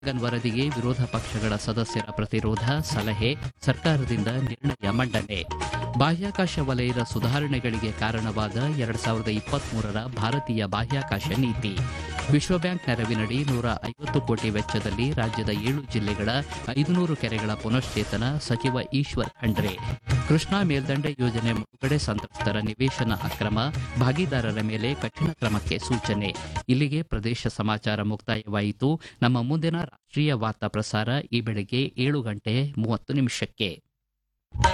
dragon ವರದಿಗೆ ವಿರೋಧ ಪಕ್ಷಗಳ ಸದಸ್ಯರ ಪ್ರತಿರೋಧ ಸಲಹೆ ಸರ್ಕಾರದಿಂದ ನಿರ್ಣಯ ಮಂಡನೆ ಬಾಹ್ಯಾಕಾಶ ವಲಯದ ಸುಧಾರಣೆಗಳಿಗೆ ಕಾರಣವಾದ ಎರಡ್ ಸಾವಿರದ ಇಪ್ಪತ್ಮೂರರ ಭಾರತೀಯ ಬಾಹ್ಯಾಕಾಶ ನೀತಿ ವಿಶ್ವ ಬ್ಯಾಂಕ್ ನೆರವಿನಡಿ ನೂರ ಐವತ್ತು ಕೋಟಿ ವೆಚ್ಚದಲ್ಲಿ ರಾಜ್ಯದ ಏಳು ಜಿಲ್ಲೆಗಳ ಐದುನೂರು ಕೆರೆಗಳ ಪುನಶ್ಚೇತನ ಸಚಿವ ಈಶ್ವರ್ ಖಂಡ್ರೆ ಕೃಷ್ಣಾ ಮೇಲ್ದಂಡೆ ಯೋಜನೆ ಮುಳುಗಡೆ ಸಂತ್ರಸ್ತರ ನಿವೇಶನ ಅಕ್ರಮ ಭಾಗಿದಾರರ ಮೇಲೆ ಕಠಿಣ ಕ್ರಮಕ್ಕೆ ಸೂಚನೆ ಇಲ್ಲಿಗೆ ಪ್ರದೇಶ ಸಮಾಚಾರ ಮುಕ್ತಾಯವಾಯಿತು ನಮ್ಮ ಮುಂದಿನ ರಾಷ್ಟ್ರೀಯ ವಾರ್ತಾ ಪ್ರಸಾರ ಈ ಬೆಳಗ್ಗೆ ಏಳು ಗಂಟೆ ಮೂವತ್ತು ನಿಮಿಷಕ್ಕೆ